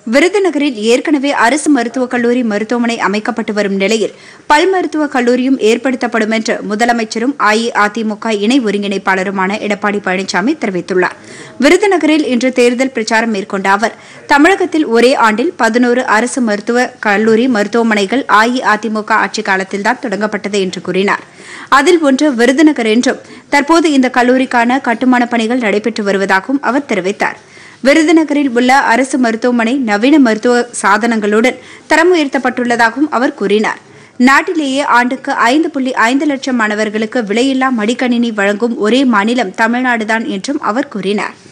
விருதுநகரில் ஏற்கனவே அரசு மருத்துவக் கல்லூரி மருத்துவமனை அமைக்கப்பட்டு வரும் நிலையில் பல் மருத்துவக் கல்லூரியும் ஏற்படுத்தப்படும் என்று முதலமைச்சரும் அஇஅதிமுக இணை ஒருங்கிணைப்பாளருமான எடப்பாடி பழனிசாமி தெரிவித்துள்ளார் விருதுநகரில் இன்று தேர்தல் பிரச்சாரம் மேற்கொண்ட அவர் தமிழகத்தில் ஒரே ஆண்டில் பதினோரு அரசு மருத்துவ கல்லூரி மருத்துவமனைகள் அஇஅதிமுக ஆட்சிக் காலத்தில்தான் தொடங்கப்பட்டது என்று கூறினார் அதில் ஒன்று விருதுநகர் என்றும் தற்போது இந்த கல்லூரிக்கான கட்டுமானப் பணிகள் நடைபெற்று வருவதாகவும் அவர் தெரிவித்தார் விருதுநகரில் உள்ள அரசு மருத்துவமனை நவீன மருத்துவ சாதனங்களுடன் தரம் உயர்த்தப்பட்டுள்ளதாகவும் அவர் கூறினார் நாட்டிலேயே ஆண்டுக்கு ஐந்து புள்ளி ஐந்து லட்சம் மாணவர்களுக்கு விலையில்லா மடிக்கணினி வழங்கும் ஒரே மாநிலம் தமிழ்நாடுதான் என்றும் அவர் கூறினார்